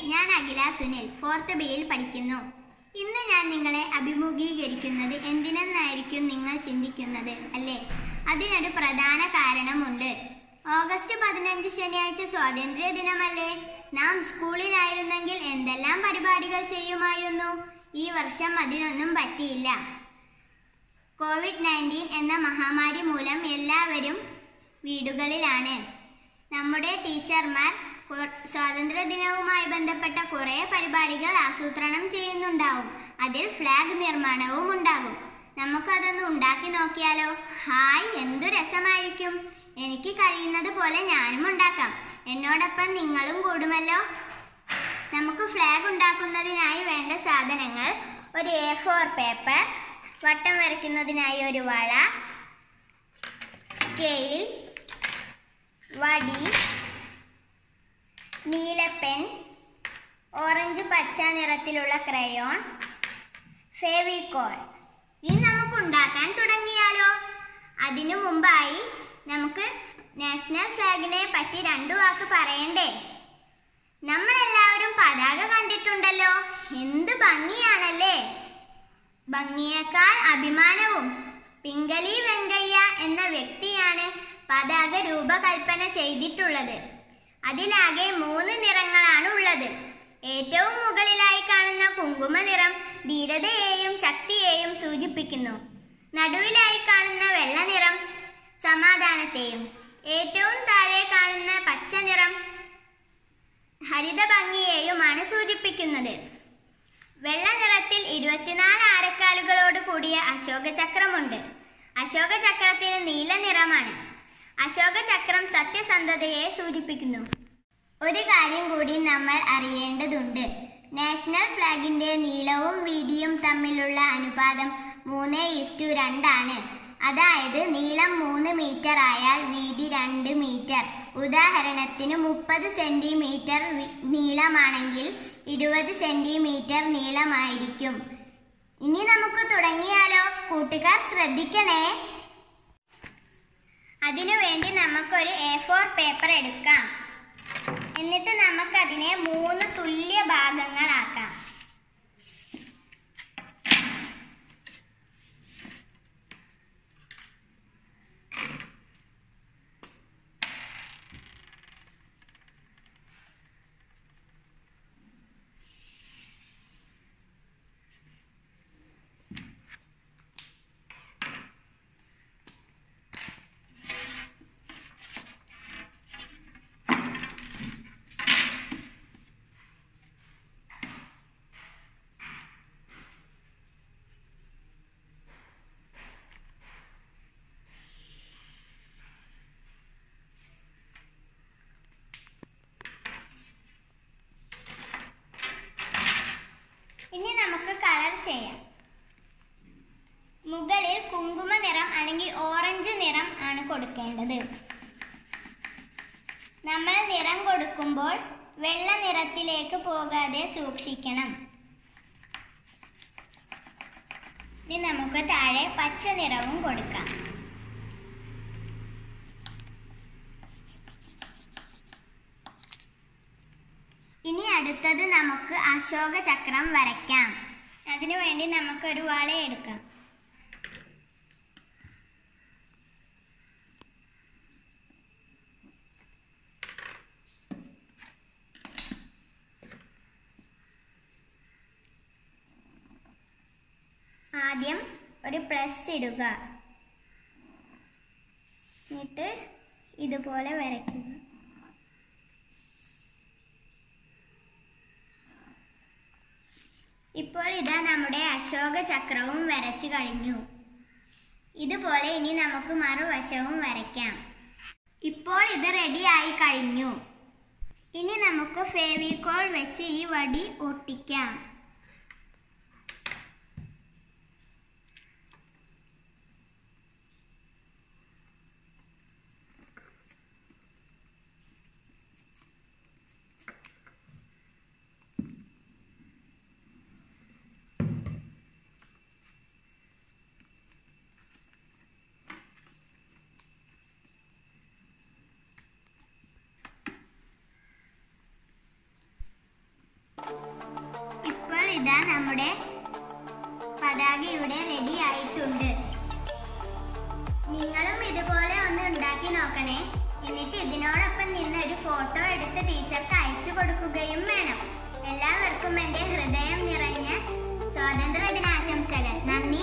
ഞാൻ അഖില സുനിൽ ഫോർത്ത് ബിയിൽ പഠിക്കുന്നു ഇന്ന് ഞാൻ നിങ്ങളെ അഭിമുഖീകരിക്കുന്നത് എന്തിനെന്നായിരിക്കും നിങ്ങൾ ചിന്തിക്കുന്നത് അല്ലേ അതിനൊരു പ്രധാന കാരണമുണ്ട് ഓഗസ്റ്റ് പതിനഞ്ച് ശനിയാഴ്ച സ്വാതന്ത്ര്യ ദിനമല്ലേ നാം സ്കൂളിലായിരുന്നെങ്കിൽ എന്തെല്ലാം പരിപാടികൾ ചെയ്യുമായിരുന്നു ഈ വർഷം അതിനൊന്നും പറ്റിയില്ല കോവിഡ് നയൻറ്റീൻ എന്ന മഹാമാരി മൂലം എല്ലാവരും വീടുകളിലാണ് നമ്മുടെ ടീച്ചർമാർ കൊ- സ്വാതന്ത്ര്യദിനവുമായി ബന്ധപ്പെട്ട കുറേ പരിപാടികൾ ആസൂത്രണം ചെയ്യുന്നുണ്ടാവും അതിൽ ഫ്ലാഗ് നിർമ്മാണവും ഉണ്ടാകും നമുക്കതൊന്ന് ഉണ്ടാക്കി നോക്കിയാലോ ഹായ് എന്തു രസമായിരിക്കും എനിക്ക് കഴിയുന്നത് പോലെ ഞാനും ഉണ്ടാക്കാം എന്നോടൊപ്പം നിങ്ങളും കൂടുമല്ലോ നമുക്ക് ഫ്ലാഗ് ഉണ്ടാക്കുന്നതിനായി വേണ്ട സാധനങ്ങൾ ഒരു എ ഫോർ പേപ്പർ വട്ടം വരയ്ക്കുന്നതിനായി ഒരു വള സ്കെയിൽ വടി നീല പെൻ ഓറഞ്ച് പച്ച നിറത്തിലുള്ള ക്രയോൺ ഫെവിക്കോൾ ഇനി നമുക്ക് ഉണ്ടാക്കാൻ തുടങ്ങിയാലോ അതിനു മുമ്പായി നമുക്ക് നാഷണൽ ഫ്ലാഗിനെ പറ്റി രണ്ടു വാക്ക് പറയണ്ടേ നമ്മളെല്ലാവരും പതാക കണ്ടിട്ടുണ്ടല്ലോ എന്ത് ഭംഗിയാണല്ലേ ഭംഗിയേക്കാൾ അഭിമാനവും പിംഗലി വെങ്കയ്യ എന്ന വ്യക്തിയാണ് പതാക രൂപകൽപ്പന ചെയ്തിട്ടുള്ളത് അതിലാകെ മൂന്ന് നിറങ്ങളാണ് ഉള്ളത് ഏറ്റവും മുകളിലായി കാണുന്ന കുങ്കുമ നിറം ധീരതയെയും ശക്തിയെയും സൂചിപ്പിക്കുന്നു നടുവിലായി കാണുന്ന വെള്ള നിറം സമാധാനത്തെയും ഏറ്റവും താഴെ കാണുന്ന പച്ച നിറം ഹരിത ഭംഗിയെയുമാണ് സൂചിപ്പിക്കുന്നത് വെള്ള നിറത്തിൽ ഇരുപത്തിനാല് ആരക്കാലുകളോട് കൂടിയ അശോക ചക്രമുണ്ട് അശോക ചക്രത്തിന് നീല നിറമാണ് അശോക ചക്രം സത്യസന്ധതയെ സൂചിപ്പിക്കുന്നു ഒരു കാര്യം കൂടി നമ്മൾ അറിയേണ്ടതുണ്ട് നാഷണൽ ഫ്ലാഗിന്റെ നീളവും വീതിയും തമ്മിലുള്ള അനുപാതം മൂന്ന് ഇസ്റ്റു രണ്ടാണ് അതായത് നീളം മൂന്ന് മീറ്റർ ആയാൽ വീതി രണ്ട് മീറ്റർ ഉദാഹരണത്തിന് മുപ്പത് സെന്റിമീറ്റർ വി- നീളമാണെങ്കിൽ ഇരുപത് സെന്റിമീറ്റർ നീളമായിരിക്കും ഇനി നമുക്ക് തുടങ്ങിയാലോ കൂട്ടുകാർ ശ്രദ്ധിക്കണേ അതിനുവേണ്ടി നമുക്കൊരു എ ഫോർ പേപ്പർ എടുക്കാം എന്നിട്ട് നമുക്കതിനെ മൂന്ന് തുല്യ ഭാഗങ്ങളാക്കാം ഇനി നമുക്ക് കളർ ചെയ്യാം മുകളിൽ കുങ്കുമ നിറം അല്ലെങ്കിൽ ഓറഞ്ച് നിറം ആണ് കൊടുക്കേണ്ടത് നമ്മൾ നിറം കൊടുക്കുമ്പോൾ വെള്ള നിറത്തിലേക്ക് പോകാതെ സൂക്ഷിക്കണം ഇനി നമുക്ക് താഴെ പച്ച നിറവും കൊടുക്കാം ഇനി അടുത്തത് നമുക്ക് അശോക ചക്രം വരയ്ക്കാം അതിനുവേണ്ടി നമുക്കൊരു വള എടുക്കാം ആദ്യം ഒരു പ്ലസ് ഇടുക എന്നിട്ട് ഇതുപോലെ വരയ്ക്കുക ഇപ്പോൾ ഇതാ നമ്മുടെ അശോക ചക്രവും വരച്ചു കഴിഞ്ഞു ഇതുപോലെ ഇനി നമുക്ക് മറുവശവും വരയ്ക്കാം ഇപ്പോൾ ഇത് റെഡിയായി കഴിഞ്ഞു ഇനി നമുക്ക് ഫേവിക്കോൾ വെച്ച് ഈ വടി ഒട്ടിക്കാം ഇതാ നമ്മുടെ പതാക ഇവിടെ റെഡി ആയിട്ടുണ്ട് നിങ്ങളും ഇതുപോലെ ഒന്ന് ഉണ്ടാക്കി നോക്കണേ എന്നിട്ട് ഇതിനോടൊപ്പം നിന്ന് ഒരു ഫോട്ടോ എടുത്ത് ടീച്ചർക്ക് അയച്ചു കൊടുക്കുകയും വേണം എല്ലാവർക്കും എൻ്റെ ഹൃദയം നിറഞ്ഞ സ്വാതന്ത്ര്യ ദിനാശംസകൾ നന്ദി